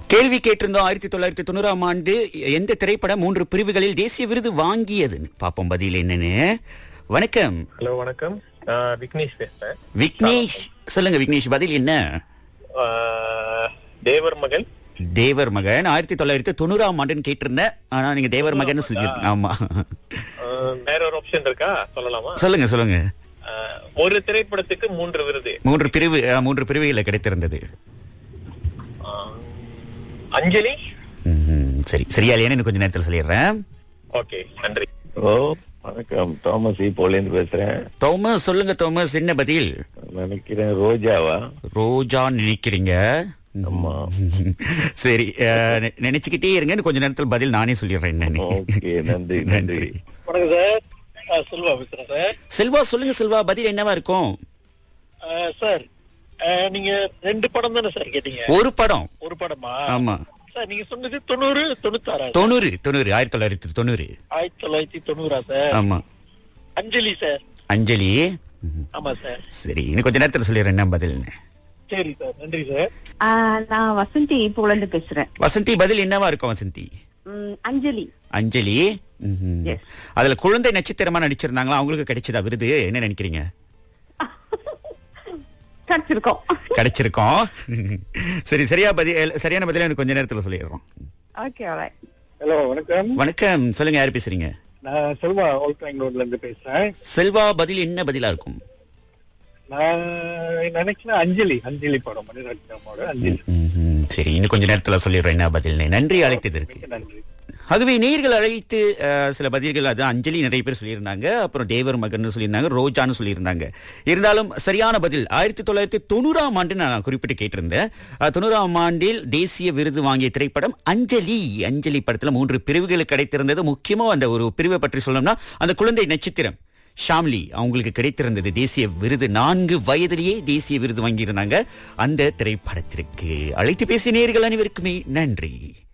கேள்வி கேட்டிருந்தோம் ஆயிரத்தி தொள்ளாயிரத்தி தொண்ணூறாம் ஆண்டு எந்த திரைப்படம் மூன்று பிரிவுகளில் தேசிய விருது வாங்கியதுன்னு பாப்போம் பதில் என்னன்னு வணக்கம் ஹலோ வணக்கம் நான் விக்னேஷ் பேசுறேன் விக்னேஷ் சொல்லுங்க விக்னேஷ் பதில் என்ன ஆஹ், தேவர் மகன் தேவர் மகன் ஆயிரத்தி தொள்ளாயிரத்தி தொண்ணூறாம் ஆண்டுன்னு கேட்டிருந்தேன் ஆனா நீங்க தேவர் மகன் சொல்லி ஆமா ஆஹ், வேற ஒரு ஆப்ஷன் இருக்கா சொல்லலாமா சொல்லுங்க சொல்லுங்க ஆஹ், ஒரு திரைப்படத்துக்கு மூன்று விருது மூன்று பிரிவு அஹ், மூன்று பிரிவுகளில் கிடைத்திருந்தது ஆஹ், அஞ்சலி ம்ஹும். சரி சரியா இல்லையான்னு இன்னும் கொஞ்ச நேரத்தில் சொல்லிடுறேன் ஓகே நன்றி ஓ வணக்கம் தாமஸ் போலேந்து பேசுறேன் தோமஸ் சொல்லுங்க தோமஸ் என்ன பதில் நினைக்கிறேன் ரோஜாவா ரோஜா நினைக்கிறீங்க ஆமா சரி அஹ், நெ- நினைச்சுக்கிட்டே இருங்க இன்னும் கொஞ்ச நேரத்தில் பதில் நானே சொல்லிடுறேன் என்னன்னு. ஓகே நன்றி நன்றி வணக்கம் சார் ஆ, செல்வா பேசுறேன் சார் செல்வா சொல்லுங்க செல்வா பதில் என்னவா இருக்கும் ஆ, சார் ஆ, நீங்க ரெண்டு படம் தானே சார் கேட்டீங்க ஒரு படம் ஒரு படமா ஆமா சார் நீங்க சொன்னது தொண்ணூறு தொண்ணூத்தாறா சார்? தொண்ணூறு தொண்ணூறு ஆயிரத்தி தொள்ளாயிரத்தி தொண்ணூறு ஆயிரத்தி தொள்ளாயிரத்தி தொண்ணூறா சார் ஆமா அஞ்சலி சார் அஞ்சலி ம்ஹும். ஆமா சார் சரி இன்னும் கொஞ்ச நேரத்தில் சொல்லிடுறேன் என்ன பதில்னு சரி சார் நன்றி சார் ஆ, நான் வசந்தி போலந்து பேசுறேன் வசந்தி பதில் என்னவா இருக்கும் வசந்தி ம், அஞ்சலி அஞ்சலி ம்ஹும். Yes. அதுல குழந்தை நட்சத்திரமா நடிச்சிருந்தாங்களா அவங்களுக்கு கிடைச்சதா விருது என்ன நினைக்கிறீங்க கிடைச்சிருக்கோம் கிடைச்சிருக்கோம் சரி சரியா பதில் சரியான பதில எனக்கு கொஞ்ச நேரத்துல சொல்லிடுறோம் ஓகே alright. ஹலோ வணக்கம் வணக்கம் சொல்லுங்க யார் பேசுறீங்க நான் செல்வா ஓல்ட் ரோட்ல இருந்து பேசுறேன் செல்வா பதில் என்ன பதிலா இருக்கும் நான் நினைக்கிறேன் அஞ்சலி அஞ்சலி படம் மணிரத்னமோட அஞ்சலி ம்ஹும். சரி இன்னும் கொஞ்ச நேரத்துல சொல்லிடுறேன் என்ன பதில்னு நன்றி அழைத்ததற்கு மிக்க நன்றி ஆகவே நேயர்கள் அழைத்து அஹ், சில பதில்கள் அதான் அஞ்சலி நிறைய பேர் சொல்லியிருந்தாங்க அப்புறம் தேவர் மகன் சொல்லியிருந்தாங்க ரோஜான்னு சொல்லியிருந்தாங்க இருந்தாலும் சரியான பதில் ஆயிரத்தி தொள்ளாயிரத்தி தொண்ணூறாம் ஆண்டு நான் குறிப்பிட்டு கேட்டிருந்தேன் அஹ், தொண்ணூறாம் ஆண்டில் தேசிய விருது வாங்கிய திரைப்படம் அஞ்சலி அஞ்சலி படத்துல மூன்று பிரிவுகள் கிடைத்திருந்தது முக்கியமா அந்த ஒரு பிரிவை பற்றி சொல்லணும்னா அந்த குழந்தை நட்சத்திரம் ஷாம்லி அவங்களுக்கு கிடைத்திருந்தது தேசிய விருது நான்கு வயதிலேயே தேசிய விருது வாங்கியிருந்தாங்க அந்த திரைப்படத்திற்கு அழைத்து பேசிய நேயர்கள் அனைவருக்குமே நன்றி